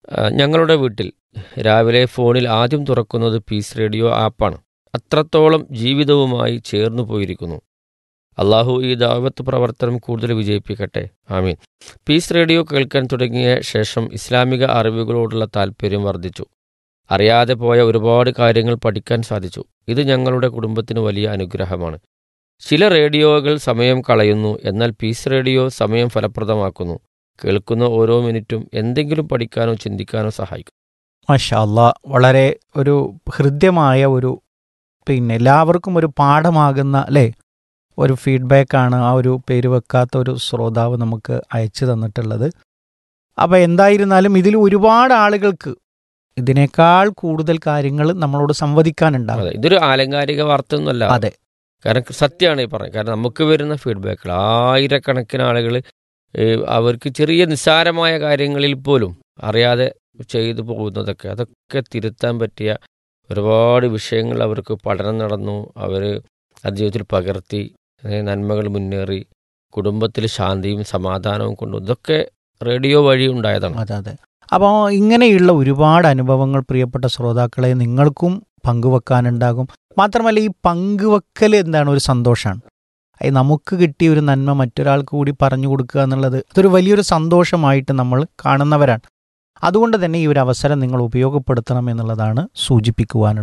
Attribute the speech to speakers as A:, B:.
A: ആ, ഞങ്ങളുടെ വീട്ടിൽ രാവിലെ ഫോണിൽ ആദ്യം തുറക്കുന്നത് പീസ് റേഡിയോ ആപ്പാണ് അത്രത്തോളം ജീവിതവുമായി ചേർന്നു പോയിരിക്കുന്നു അള്ളാഹു ഈ ദാവത്ത് പ്രവർത്തനം കൂടുതൽ വിജയിപ്പിക്കട്ടെ ആമീൻ പീസ് റേഡിയോ കേൾക്കാൻ തുടങ്ങിയ ശേഷം ഇസ്ലാമിക അറിവുകളോടുള്ള താല്പര്യം വർദ്ധിച്ചു അറിയാതെ പോയ ഒരുപാട് കാര്യങ്ങൾ പഠിക്കാൻ സാധിച്ചു ഇത് ഞങ്ങളുടെ കുടുംബത്തിന് വലിയ അനുഗ്രഹമാണ് ചില റേഡിയോകൾ സമയം കളയുന്നു എന്നാൽ പീസ് റേഡിയോ സമയം ഫലപ്രദമാക്കുന്നു കേൾക്കുന്ന ഓരോ മിനിറ്റും എന്തെങ്കിലും പഠിക്കാനോ ചിന്തിക്കാനോ സഹായിക്കും
B: മാഷാ അല്ലാ വളരെ ഒരു ഹൃദ്യമായ ഒരു പിന്നെ എല്ലാവർക്കും ഒരു പാഠമാകുന്ന അല്ലേ ഒരു ഫീഡ്ബാക്കാണ് ആ ഒരു പേര് വെക്കാത്ത ഒരു ശ്രോതാവ് നമുക്ക് അയച്ചു തന്നിട്ടുള്ളത് അപ്പോൾ എന്തായിരുന്നാലും ഇതിൽ ഒരുപാട് ആളുകൾക്ക് ഇതിനേക്കാൾ കൂടുതൽ കാര്യങ്ങൾ നമ്മളോട് സംവദിക്കാനുണ്ടാവും
A: അതെ ഇതൊരു ആലങ്കാരിക വാർത്ത ഒന്നുമല്ല
B: അതെ
A: കാരണം സത്യമാണ് ഈ പറഞ്ഞത് കാരണം നമുക്ക് വരുന്ന ഫീഡ്ബാക്കുകൾ ആയിരക്കണക്കിന് ആളുകൾ അവർക്ക് ചെറിയ നിസ്സാരമായ കാര്യങ്ങളിൽ പോലും അറിയാതെ ചെയ്തു പോകുന്നതൊക്കെ അതൊക്കെ തിരുത്താൻ പറ്റിയ ഒരുപാട് വിഷയങ്ങൾ അവർക്ക് പഠനം നടന്നു അവർ അത് ജീവിതത്തിൽ പകർത്തി ഏ, നന്മകൾ മുന്നേറി കുടുംബത്തിൽ ശാന്തിയും സമാധാനവും കൊണ്ടു ഇതൊക്കെ റേഡിയോ വഴി ഉണ്ടായതാണ്
B: അതെ അതെ അപ്പോൾ ഇങ്ങനെയുള്ള ഒരുപാട് അനുഭവങ്ങൾ പ്രിയപ്പെട്ട ശ്രോതാക്കളെ നിങ്ങൾക്കും പങ്കുവെക്കാനുണ്ടാകും മാത്രമല്ല ഈ പങ്കുവെക്കൽ എന്താണ് ഒരു സന്തോഷമാണ് അത് നമുക്ക് കിട്ടിയ ഒരു നന്മ മറ്റൊരാൾക്ക് കൂടി പറഞ്ഞു കൊടുക്കുക എന്നുള്ളത് അതൊരു വലിയൊരു സന്തോഷമായിട്ട് നമ്മൾ കാണുന്നവരാണ് അതുകൊണ്ട് തന്നെ ഈ ഒരു അവസരം നിങ്ങൾ ഉപയോഗപ്പെടുത്തണം എന്നുള്ളതാണ് സൂചിപ്പിക്കുവാനുള്ളത്